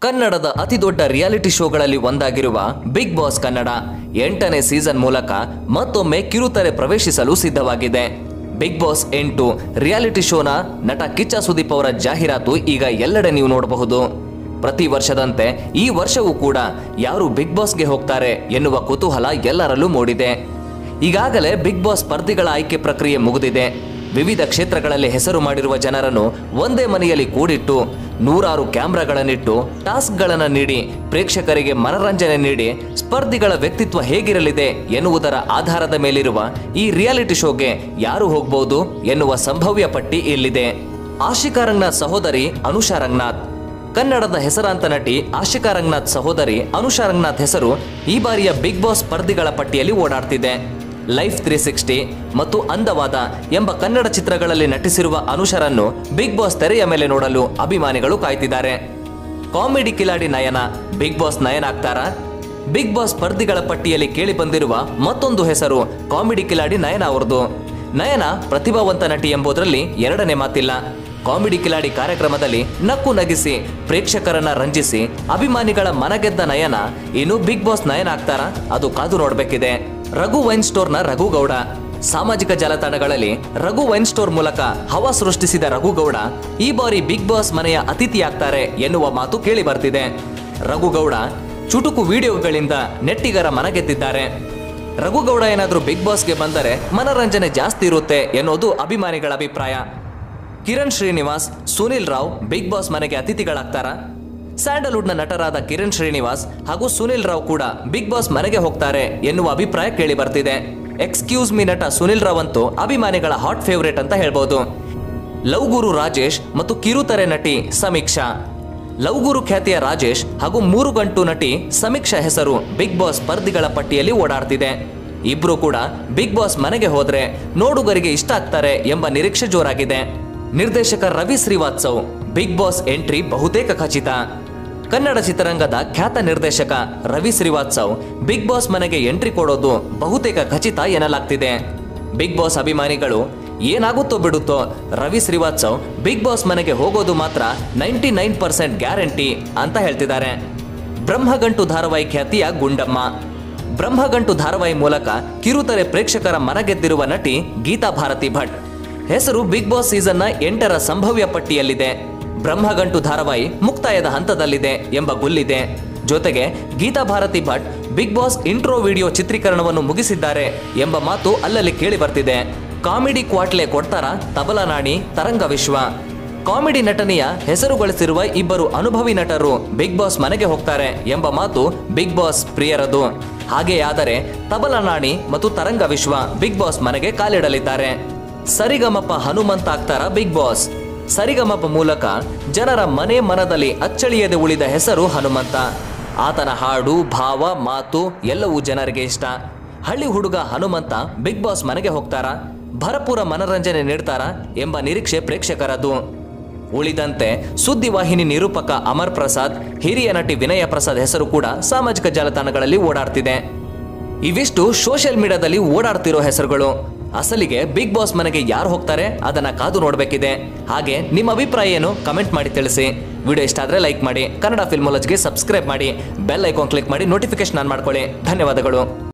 ಕನ್ನಡದ ಅತಿದೊಡ್ಡ ರಿಯಾಲಿಟಿ ಶೋಗಳಲ್ಲಿ ಒಂದಾಗಿರುವ ಬಿಗ್ ಬಾಸ್ ಕನ್ನಡ ಎಂಟನೇ ಸೀಸನ್ ಮೂಲಕ ಮತ್ತೊಮ್ಮೆ ಕಿರುತೆರೆ ಪ್ರವೇಶಿಸಲು ಸಿದ್ಧವಾಗಿದೆ ಬಿಗ್ ಬಾಸ್ ಎಂಟು ರಿಯಾಲಿಟಿ ಶೋನ ನಟ ಕಿಚ್ಚ ಸುದೀಪ್ ಅವರ ಜಾಹೀರಾತು ಈಗ ಎಲ್ಲೆಡೆ ನೀವು ನೋಡಬಹುದು ಪ್ರತಿ ವರ್ಷದಂತೆ ಈ ವರ್ಷವೂ ಕೂಡ ಯಾರು ಬಿಗ್ ಬಾಸ್ಗೆ ಹೋಗ್ತಾರೆ ಎನ್ನುವ ಕುತೂಹಲ ಎಲ್ಲರಲ್ಲೂ ಮೂಡಿದೆ ಈಗಾಗಲೇ ಬಿಗ್ ಬಾಸ್ ಸ್ಪರ್ಧಿಗಳ ಆಯ್ಕೆ ಪ್ರಕ್ರಿಯೆ ಮುಗಿದಿದೆ ವಿವಿಧ ಕ್ಷೇತ್ರಗಳಲ್ಲಿ ಹೆಸರು ಮಾಡಿರುವ ಜನರನ್ನು ಒಂದೇ ಮನೆಯಲ್ಲಿ ಕೂಡಿಟ್ಟು ನೂರಾರು ಕ್ಯಾಮ್ರಾಗಳನ್ನಿಟ್ಟು ಟಾಸ್ಕ್ಗಳನ್ನು ನೀಡಿ ಪ್ರೇಕ್ಷಕರಿಗೆ ಮನರಂಜನೆ ನೀಡಿ ಸ್ಪರ್ಧಿಗಳ ವ್ಯಕ್ತಿತ್ವ ಹೇಗಿರಲಿದೆ ಎನ್ನುವುದರ ಆಧಾರದ ಮೇಲಿರುವ ಈ ರಿಯಾಲಿಟಿ ಶೋಗೆ ಯಾರು ಹೋಗಬಹುದು ಎನ್ನುವ ಸಂಭವ್ಯ ಪಟ್ಟಿ ಇಲ್ಲಿದೆ ಆಶಿಕಾ ರಂಗನಾಥ್ ಸಹೋದರಿ ಅನುಷಾ ರಂಗನಾಥ್ ಕನ್ನಡದ ಹೆಸರಾಂತ ನಟಿ ಆಶಿಕಾ ರಂಗನಾಥ್ ಸಹೋದರಿ ಅನುಷಾ ರಂಗನಾಥ್ ಹೆಸರು ಈ ಬಾರಿಯ ಬಿಗ್ ಬಾಸ್ ಸ್ಪರ್ಧಿಗಳ ಪಟ್ಟಿಯಲ್ಲಿ ಓಡಾಡ್ತಿದೆ ಲೈಫ್ ತ್ರೀ ಸಿಕ್ಸ್ಟಿ ಮತ್ತು ಅಂದವಾದ ಎಂಬ ಕನ್ನಡ ಚಿತ್ರಗಳಲ್ಲಿ ನಟಿಸಿರುವ ಅನುಷರನ್ನು ಬಿಗ್ ಬಾಸ್ ತೆರೆಯ ಮೇಲೆ ನೋಡಲು ಅಭಿಮಾನಿಗಳು ಕಾಯ್ತಿದ್ದಾರೆ ಕಾಮಿಡಿ ಕಿಲಾಡಿ ನಯನ ಬಿಗ್ ಬಾಸ್ ನಯನ ಆಗ್ತಾರಾ ಬಿಗ್ ಬಾಸ್ ಸ್ಪರ್ಧಿಗಳ ಪಟ್ಟಿಯಲ್ಲಿ ಕೇಳಿ ಬಂದಿರುವ ಮತ್ತೊಂದು ಹೆಸರು ಕಾಮಿಡಿ ಕಿಲಾಡಿ ನಯನ ಅವರದು ನಯನ ಪ್ರತಿಭಾವಂತ ನಟಿ ಎಂಬುದರಲ್ಲಿ ಎರಡನೇ ಮಾತಿಲ್ಲ ಕಾಮಿಡಿ ಕಿಲಾಡಿ ಕಾರ್ಯಕ್ರಮದಲ್ಲಿ ನಕ್ಕು ನಗಿಸಿ ಪ್ರೇಕ್ಷಕರನ್ನ ರಂಜಿಸಿ ಅಭಿಮಾನಿಗಳ ಮನಗೆದ್ದ ನಯನ ಇನ್ನು ಬಿಗ್ ಬಾಸ್ ನಯನ ಆಗ್ತಾರಾ ಅದು ಕಾದು ನೋಡಬೇಕಿದೆ ರಘು ವೈನ್ ಸ್ಟೋರ್ನ ರಘು ಗೌಡ ಸಾಮಾಜಿಕ ಜಾಲತಾಣಗಳಲ್ಲಿ ರಘು ವೈನ್ ಸ್ಟೋರ್ ಮೂಲಕ ಹವಾ ಸೃಷ್ಟಿಸಿದ ರಘು ಗೌಡ ಈ ಬಾರಿ ಬಿಗ್ ಬಾಸ್ ಮನೆಯ ಅತಿಥಿಯಾಗ್ತಾರೆ ಎನ್ನುವ ಮಾತು ಕೇಳಿ ಬರ್ತಿದೆ ರಘು ಗೌಡ ಚುಟುಕು ವಿಡಿಯೋಗಳಿಂದ ನೆಟ್ಟಿಗರ ಮನಗೆದ್ದಿದ್ದಾರೆ ರಘುಗೌಡ ಏನಾದರೂ ಬಿಗ್ ಬಾಸ್ಗೆ ಬಂದರೆ ಮನರಂಜನೆ ಜಾಸ್ತಿ ಇರುತ್ತೆ ಎನ್ನುವುದು ಅಭಿಮಾನಿಗಳ ಅಭಿಪ್ರಾಯ ಕಿರಣ್ ಶ್ರೀನಿವಾಸ್ ಸುನಿಲ್ ರಾವ್ ಬಿಗ್ ಬಾಸ್ ಮನೆಗೆ ಅತಿಥಿಗಳಾಗ್ತಾರಾ ಸ್ಯಾಂಡಲ್ವುಡ್ನ ನಟರಾದ ಕಿರಣ್ ಶ್ರೀನಿವಾಸ್ ಹಾಗೂ ಸುನಿಲ್ ರಾವ್ ಕೂಡ ಬಿಗ್ ಬಾಸ್ ಮನೆಗೆ ಹೋಗ್ತಾರೆ ಎನ್ನುವ ಅಭಿಪ್ರಾಯ ಕೇಳಿ ಬರ್ತಿದೆ ಎಕ್ಸ್ಕ್ಯೂಸ್ ಮಿ ನಟ ಸುನಿಲ್ ರಾವ್ ಅಂತೂ ಅಭಿಮಾನಿಗಳ ಹಾಟ್ ಫೇವರೇಟ್ ಅಂತ ಹೇಳ್ಬೋದು ಲವ್ ಗುರು ರಾಜೇಶ್ ಮತ್ತು ಕಿರುತೆರೆ ನಟಿ ಸಮೀಕ್ಷಾ ಲವ್ ಗುರು ಖ್ಯಾತಿಯ ರಾಜೇಶ್ ಹಾಗೂ ಮೂರು ಗಂಟು ನಟಿ ಸಮೀಕ್ಷಾ ಹೆಸರು ಬಿಗ್ ಬಾಸ್ ಸ್ಪರ್ಧಿಗಳ ಪಟ್ಟಿಯಲ್ಲಿ ಓಡಾಡ್ತಿದೆ ಇಬ್ರು ಕೂಡ ಬಿಗ್ ಬಾಸ್ ಮನೆಗೆ ಹೋದ್ರೆ ನೋಡುಗರಿಗೆ ಇಷ್ಟ ಆಗ್ತಾರೆ ಎಂಬ ನಿರೀಕ್ಷೆ ಜೋರಾಗಿದೆ ನಿರ್ದೇಶಕ Ravi Srivatsav big boss entry ಬಹುತೇಕ ಖಚಿತ ಕನ್ನಡ ಚಿತ್ರರಂಗದ ಖ್ಯಾತ ನಿರ್ದೇಶಕ ರವಿ ಶ್ರೀವಾತ್ಸವ್ ಬಿಗ್ ಬಾಸ್ ಮನೆಗೆ ಎಂಟ್ರಿ ಕೊಡೋದು ಬಹುತೇಕ ಖಚಿತ ಎನ್ನಲಾಗ್ತಿದೆ ಬಿಗ್ ಬಾಸ್ ಅಭಿಮಾನಿಗಳು ಏನಾಗುತ್ತೋ ಬಿಡುತ್ತೋ ರವಿ ಶ್ರೀವಾತ್ಸವ್ ಬಿಗ್ ಬಾಸ್ ಮನೆಗೆ ಹೋಗೋದು ಮಾತ್ರ ನೈಂಟಿ ನೈನ್ ಪರ್ಸೆಂಟ್ ಗ್ಯಾರಂಟಿ ಅಂತ ಹೇಳ್ತಿದ್ದಾರೆ ಬ್ರಹ್ಮಗಂಟು ಧಾರಾವಾಹಿ ಖ್ಯಾತಿಯ ಗುಂಡಮ್ಮ ಬ್ರಹ್ಮಗಂಟು ಧಾರಾವಾಹಿ ಮೂಲಕ ಕಿರುತೆರೆ ಪ್ರೇಕ್ಷಕರ ಮನಗೆದ್ದಿರುವ ನಟಿ ಗೀತಾ ಭಾರತಿ ಭಟ್ ಹೆಸರು ಬಿಗ್ ಬಾಸ್ ಸೀಸನ್ನ ಎಂಟರ ಸಂಭವ್ಯ ಪಟ್ಟಿಯಲ್ಲಿದೆ ಬ್ರಹ್ಮಗಂಟು ಧಾರಾವಾಹಿ ಮುಕ್ತಾಯದ ಹಂತದಲ್ಲಿದೆ ಎಂಬ ಗುಲ್ಲಿದೆ ಜೊತೆಗೆ Geetha Bharathi Bhat big boss intro video ಚಿತ್ರೀಕರಣವನ್ನು ಮುಗಿಸಿದ್ದಾರೆ ಎಂಬ ಮಾತು ಅಲ್ಲಲ್ಲಿ ಕೇಳಿ ಬರ್ತಿದೆ ಕಾಮಿಡಿ ಕ್ವಾಟ್ಲೆ ಕೊಡ್ತಾರ ತಬಲಾ ನಾಣಿ ತರಂಗ ವಿಶ್ವ ಕಾಮಿಡಿ ನಟನೆಯ ಹೆಸರು ಗಳಿಸಿರುವ ಇಬ್ಬರು ಅನುಭವಿ ನಟರು ಬಿಗ್ ಬಾಸ್ ಮನೆಗೆ ಹೋಗ್ತಾರೆ ಎಂಬ ಮಾತು ಬಿಗ್ ಬಾಸ್ ಪ್ರಿಯರದು ಹಾಗೆಯಾದರೆ ತಬಲಾ ನಾಣಿ ಮತ್ತು ತರಂಗ ವಿಶ್ವ ಬಿಗ್ ಬಾಸ್ ಮನೆಗೆ ಕಾಲಿಡಲಿದ್ದಾರೆ ಸರಿಗಮಪ ಹನುಮಂತ ಆಗ್ತಾರ ಬಿಗ್ ಬಾಸ್ ಸರಿಗಮಪ ಮೂಲಕ ಜನರ ಮನೆ ಮನದಲ್ಲಿ ಅಚ್ಚಳಿಯದೆ ಉಳಿದ ಹೆಸರು ಹನುಮಂತ ಆತನ ಹಾಡು ಭಾವ ಮಾತು ಎಲ್ಲವೂ ಜನರಿಗೆ ಇಷ್ಟ ಹಳ್ಳಿ ಹುಡುಗ ಹನುಮಂತ ಬಿಗ್ ಬಾಸ್ ಮನೆಗೆ ಹೋಗ್ತಾರಾ ಭರಪೂರ ಮನರಂಜನೆ ನೀಡ್ತಾರಾ ಎಂಬ ನಿರೀಕ್ಷೆ ಪ್ರೇಕ್ಷಕರದು ಉಳಿದಂತೆ ಸುದ್ದಿವಾಹಿನಿ ನಿರೂಪಕ ಅಮರ್ ಪ್ರಸಾದ್ ಹಿರಿಯ ನಟಿ ವಿನಯ ಪ್ರಸಾದ್ ಹೆಸರು ಕೂಡ ಸಾಮಾಜಿಕ ಜಾಲತಾಣಗಳಲ್ಲಿ ಓಡಾಡ್ತಿದೆ ಇವಿಷ್ಟು ಸೋಷಿಯಲ್ ಮೀಡಿಯಾದಲ್ಲಿ ಓಡಾಡ್ತಿರೋ ಹೆಸರುಗಳು ಅಸಲಿಗೆ ಬಿಗ್ ಬಾಸ್ ಮನೆಗೆ ಯಾರು ಹೋಗ್ತಾರೆ ಅದನ್ನ ಕಾದು ನೋಡಬೇಕಿದೆ ಹಾಗೆ ನಿಮ್ಮ ಅಭಿಪ್ರಾಯ ಏನು ಕಮೆಂಟ್ ಮಾಡಿ ತಿಳಿಸಿ ವಿಡಿಯೋ ಇಷ್ಟ ಆದ್ರೆ ಲೈಕ್ ಮಾಡಿ ಕನ್ನಡ ಫಿಲ್ಮೋಲಜ್ಗೆ ಸಬ್ಸ್ಕ್ರೈಬ್ ಮಾಡಿ ಬೆಲ್ ಐಕಾನ್ ಕ್ಲಿಕ್ ಮಾಡಿ ನೋಟಿಫಿಕೇಶನ್ ಆನ್ ಮಾಡ್ಕೊಳ್ಳಿ ಧನ್ಯವಾದಗಳು